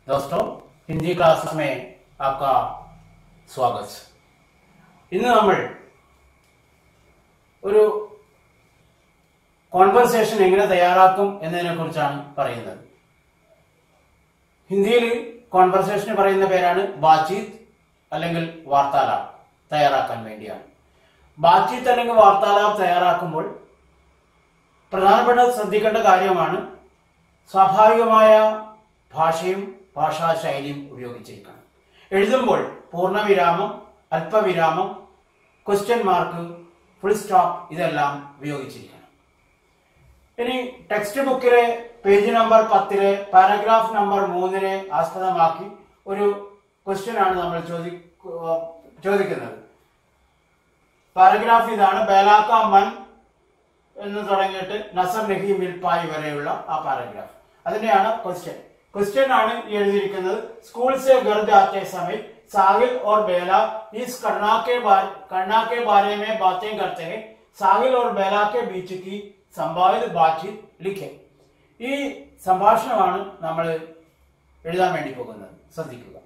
दोस्तों हिंदी क्लासेस में आपका स्वागत ഇന്ന് നമ്മൾ ഒരു കോൺവെർസേഷൻ എങ്ങനെ തയ്യാറാക്കും എന്നതിനെ കുറിച്ചാണ് പറയുന്നത് ഹിന്ദിയിൽ കോൺവെർസേഷന് പറയുന്ന പേരാണ് ബാച്ചീത് അല്ലെങ്കിൽ വാർത്താലാപ് തയ്യാറാക്കാൻ വേണ്ടിയാണ് ബാച്ചീത്ത് അല്ലെങ്കിൽ വാർത്താലാപ് തയ്യാറാക്കുമ്പോൾ പ്രധാനപ്പെട്ട ശ്രദ്ധിക്കേണ്ട കാര്യമാണ് സ്വാഭാവികമായ ഭാഷയും ഭാഷാശൈലിയും ഉപയോഗിച്ചിരിക്കണം എഴുതുമ്പോൾ പൂർണ്ണവിരാമം അല്പവിരാമം ക്വസ്റ്റ്യൻ മാർക്ക് ഫുൾ സ്റ്റോപ്പ് ഇതെല്ലാം ഉപയോഗിച്ചിരിക്കണം ഇനി ടെക്സ്റ്റ് ബുക്കിലെ പേജ് നമ്പർ പത്തിലെ പാരഗ്രാഫ് നമ്പർ മൂന്നിനെ ആസ്പദമാക്കി ഒരു ക്വസ്റ്റ്യൻ ആണ് നമ്മൾ ചോദി ചോദിക്കുന്നത് പാരഗ്രാഫ് ഇതാണ് ബേലാക്ക മൻ എന്ന് തുടങ്ങിയിട്ട് നസർ നഹി മിൽപായി വരെയുള്ള ആ പാരഗ്രാഫ് അതിന്റെയാണ് ക്വസ്റ്റ്യൻ क्वेश्चन ആണ് ഈ എഴുതിയിരിക്കുന്നത് स्कूल से घर जाते समय साहिल और बेला इस करना के बारे करना के बारे में बातें करते हैं साहिल और बेला के बीच की संवाद बातचीत लिखे ഈ സംഭാഷണമാണ് നമ്മൾ എഴുതാൻ വേണ്ടി പോകുന്നത് ശ്രദ്ധിക്കുക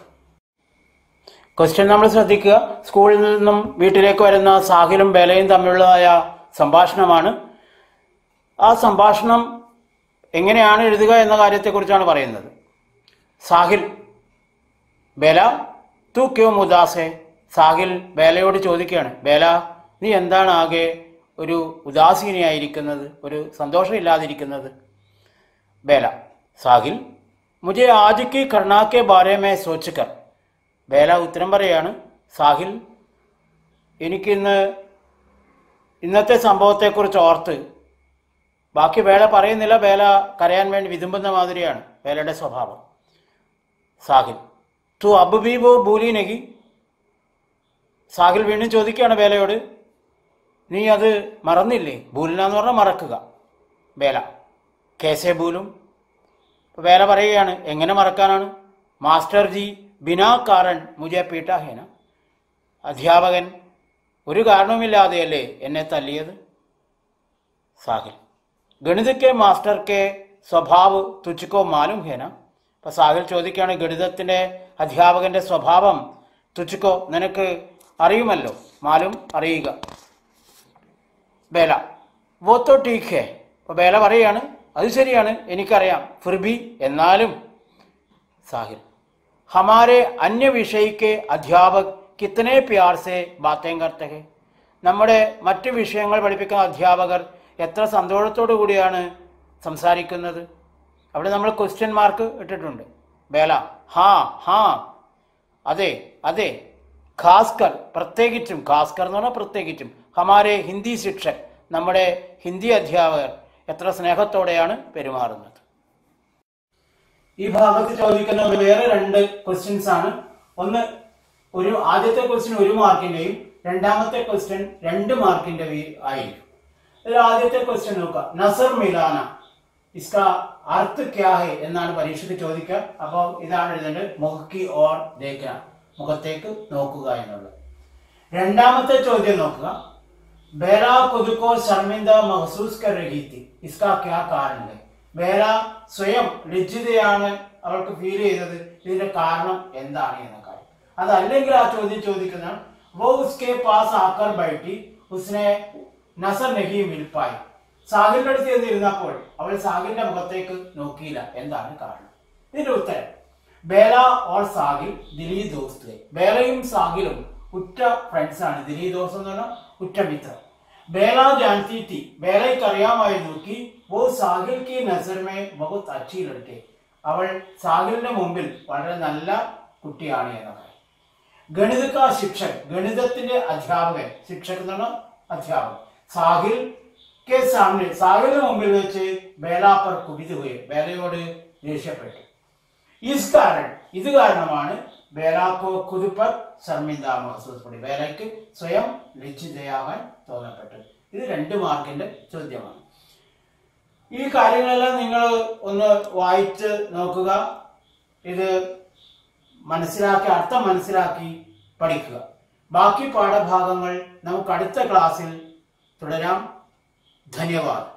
ക്വസ്റ്റ്യൻ നമ്മൾ ശ്രദ്ധിക്കുക സ്കൂളിൽ നിന്നും വീട്ടിലേക്ക് വരുന്ന സാഹിലും ബേലയും തമ്മിലുള്ളതായ സംഭാഷണമാണ് ആ സംഭാഷണം എങ്ങനെയാണ് എഴുതുക എന്ന കാര്യത്തെക്കുറിച്ചാണ് പറയുന്നത് സാഹിൽ ബേല തു ക്യോ മുദാസെ സാഹിൽ ബേലയോട് ചോദിക്കുകയാണ് ബേല നീ എന്താണ് ആകെ ഒരു ഉദാസീനയായിരിക്കുന്നത് ഒരു സന്തോഷമില്ലാതിരിക്കുന്നത് ബേല സാഹിൽ മുझे आज की घटना के बारे में सोचकर ബേല ഉത്തരം പറയാണ് സാഹിൽ എനിക്കിന്ന് ഇന്നത്തെ സംഭവത്തെക്കുറിച്ച് ഓർത്ത് ബാക്കി വേല പറയുന്നില്ല വേല കരയാൻ വേണ്ടി വിതുമ്പുന്ന മാതിരിയാണ് വേലയുടെ സ്വഭാവം സാഹിൽ തു അബ് ബി വോ ഭൂലി നഗി സാഹിൽ വീണ്ടും ചോദിക്കുകയാണ് വേലയോട് നീ അത് മറന്നില്ലേ ഭൂലിന എന്ന് പറഞ്ഞാൽ മറക്കുക വേല കേസേ ഭൂലും വേല പറയുകയാണ് എങ്ങനെ മറക്കാനാണ് മാസ്റ്റർ ജി ബിനാ കാരൻ മുജെ പീട്ടാഹേന അധ്യാപകൻ ഒരു കാരണവുമില്ലാതെയല്ലേ എന്നെ തല്ലിയത് സാഹിൽ ഗണിത കെ മാസ്റ്റർ കെ സ്വഭാവ് തുച്ഛക്കോ മാലും ഹേന അപ്പൊ സാഹിൽ ചോദിക്കുകയാണ് ഗണിതത്തിന്റെ അധ്യാപകന്റെ സ്വഭാവം തുച്ഛക്കോ നിനക്ക് അറിയുമല്ലോ മാലും അറിയുക ബേല വോ തോ ടീക്ക് ഹേ അപ്പൊ ബേല പറയാണ് അത് ശരിയാണ് എനിക്കറിയാം ഫിർബി എന്നാലും സാഹിൽ ഹമാരെ അന്യ വിഷയിക്ക് അധ്യാപക് കിത്തനെ പ്യാർ സെ ബാത്തേം കർത്തെ ഹെ നമ്മുടെ മറ്റു വിഷയങ്ങൾ പഠിപ്പിക്കുന്ന അധ്യാപകർ എത്ര സന്തോഷത്തോടു കൂടിയാണ് സംസാരിക്കുന്നത് അവിടെ നമ്മൾ ക്വസ്റ്റ്യൻ മാർക്ക് ഇട്ടിട്ടുണ്ട് ബേല ഹാ ഹാ അതെ അതെ ഖാസ്കർ പ്രത്യേകിച്ചും ഖാസ്കർ എന്ന് പറഞ്ഞാൽ പ്രത്യേകിച്ചും ഹമാരെ ഹിന്ദി ശിക്ഷക് നമ്മുടെ ഹിന്ദി അധ്യാപകർ എത്ര സ്നേഹത്തോടെയാണ് പെരുമാറുന്നത് ഈ ഭാഗത്ത് ചോദിക്കുന്ന വേറെ രണ്ട് ക്വസ്റ്റ്യൻസ് ആണ് ഒന്ന് ഒരു ആദ്യത്തെ ക്വസ്റ്റ്യൻ ഒരു മാർക്കിന്റെയും രണ്ടാമത്തെ ക്വസ്റ്റ്യൻ രണ്ട് മാർക്കിന്റെ ആയിരിക്കും ഇതിൽ ആദ്യത്തെ ക്വസ്റ്റ്യൻ നോക്കുക നസർ മിലാന ഇസ്ക അർത്ഥ ക്യാ ഹെ എന്നാണ് പരീക്ഷയ്ക്ക് ചോദിക്കുക അപ്പോൾ ഇതാണ് എഴുതേണ്ടത് മുഖക്കി ഓർ ദേഖ മുഖത്തേക്ക് നോക്കുക എന്നുള്ളത് രണ്ടാമത്തെ ചോദ്യം നോക്കുക ബേര കുതുക്കോ ശർമിന്ദ മഹസൂസ് കർ രഹി തി ഇസ്കാ ക്യാ കാരണം ഹെ ബേര സ്വയം ലജ്ജിതയാണ് അവൾക്ക് ഫീൽ ചെയ്തത് ഇതിന്റെ കാരണം എന്താണ് എന്ന കാര്യം അതല്ലെങ്കിൽ ആ ചോദ്യം ചോദിക്കുന്നതാണ് वो उसके पास आकर बैठी उसने നസർ നഹി മിൽപ്പായി സാഹിലിന്റെ അടുത്ത് ചെന്നിരുന്നപ്പോൾ അവൾ സാഹിലിന്റെ മുഖത്തേക്ക് നോക്കിയില്ല എന്താണ് കാരണം ഇതിന്റെ ഉത്തരം ബേല ഓർ സാഹിൽ ദിലീ ദോസ്ത് ബേലയും സാഹിലും ഉറ്റ ഫ്രണ്ട്സ് ആണ് ദിലീ ദോസ് എന്ന് പറഞ്ഞാൽ ഉറ്റ മിത്രം ബേല ജാൻതി തി ബേലയ്ക്ക് അറിയാമായിരുന്നു കി വോ സാഹിൽ കി നസർമേ ബഹുത് അച്ചി ലട്ടെ അവൾ സാഹിലിന്റെ മുമ്പിൽ വളരെ നല്ല കുട്ടിയാണ് എന്ന കാര്യം ഗണിത ശിക്ഷക് ഗണിതത്തിന്റെ അധ്യാപകൻ ശിക്ഷക് എന്ന് പറഞ്ഞാൽ അധ്യാപകൻ സാഹിൽ കെ സാമനെ സാഹിലിന് മുമ്പിൽ വെച്ച് ബേല പർ കുപിതുകയും ബേലയോട് ദേഷ്യപ്പെട്ടു ഇസ് കാരണം ഇത് കാരണമാണ് ബേലാക്കോ കുതിപ്പർ ശർമിന്ദ മഹസൂസ്പടി ബേലയ്ക്ക് സ്വയം ലജ്ജിതയാകാൻ തോന്നപ്പെട്ടത് ഇത് രണ്ട് മാർക്കിന്റെ ചോദ്യമാണ് ഈ കാര്യങ്ങളെല്ലാം നിങ്ങൾ ഒന്ന് വായിച്ച് നോക്കുക ഇത് മനസ്സിലാക്കി അർത്ഥം മനസ്സിലാക്കി പഠിക്കുക ബാക്കി പാഠഭാഗങ്ങൾ നമുക്ക് അടുത്ത ക്ലാസ്സിൽ തുടരാം ധന്യവാദം